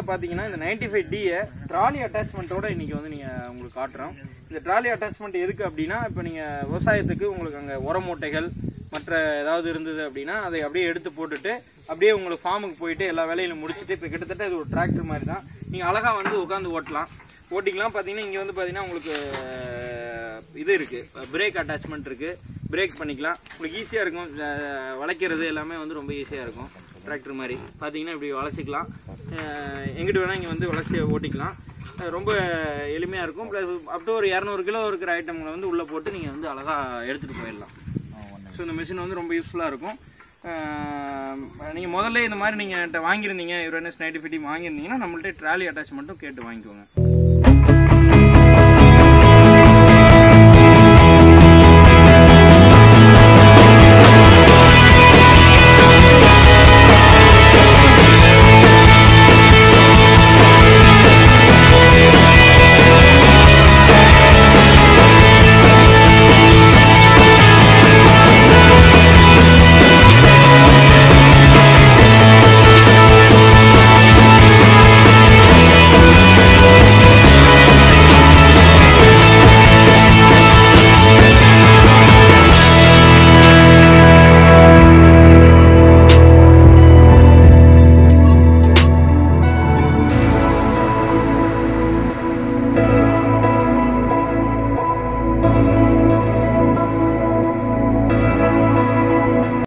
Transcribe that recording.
வீடியோவில் பார்த்தீங்கன்னா இந்த நைன்டி ஃபைவ் டியை ட்ராலி அட்டாச்மெண்ட்டோட இன்னைக்கு வந்து நீங்கள் உங்களுக்கு காட்டுறோம் இந்த ட்ராலி அட்டாச்மெண்ட் எதுக்கு அப்படின்னா இப்போ நீங்கள் விவசாயத்துக்கு உங்களுக்கு அங்கே உர மூட்டைகள் மற்ற ஏதாவது இருந்தது அப்படின்னா அதை அப்படியே எடுத்து போட்டுட்டு அப்படியே உங்களுக்கு ஃபார்முக்கு போயிட்டு எல்லா வேலையிலும் முடிச்சுட்டு இப்போ கிட்டத்தட்ட இது ஒரு டிராக்டர் மாதிரி தான் நீங்கள் அழகாக வந்து உட்காந்து ஓட்டலாம் ஓட்டிக்கலாம் பார்த்தீங்கன்னா இங்கே வந்து பார்த்தீங்கன்னா உங்களுக்கு அஹ், இது இருக்குது பிரேக் அட்டாச்மெண்ட் இருக்குது பிரேக் பண்ணிக்கலாம் உங்களுக்கு ஈஸியாக இருக்கும் அஹ், வளைக்கிறது எல்லாமே வந்து ரொம்ப ஈஸியாக இருக்கும் டிராக்டர் மாதிரி பார்த்தீங்கன்னா இப்படி வளைச்சிக்கலாம் அஹ், எங்கிட்டு வேணால் இங்கே வந்து வளைச்சி ஓட்டிக்கலாம் அஹ், ரொம்ப எளிமையாக இருக்கும் ப்ளஸ் அப் டு ஒரு இரநூறு கிலோ இருக்கிற ஐட்டங்களை வந்து உள்ளே போட்டு நீங்கள் வந்து அழகாக எடுத்துகிட்டு போயிடலாம் ஸோ இந்த மிஷின் வந்து ரொம்ப யூஸ்ஃபுல்லாக இருக்கும் நீங்கள் முதல்ல இந்த மாதிரி நீங்கள் என்கிட்ட வாங்கியிருந்தீங்க யுரேனஸ் நைன்டி ஃபிஃப்டி வாங்கியிருந்தீங்கன்னா நம்மள்ட்ட ட்ராலி அட்டாச்மெண்ட்டும் கேட்டு வாங்கிக்கோங்க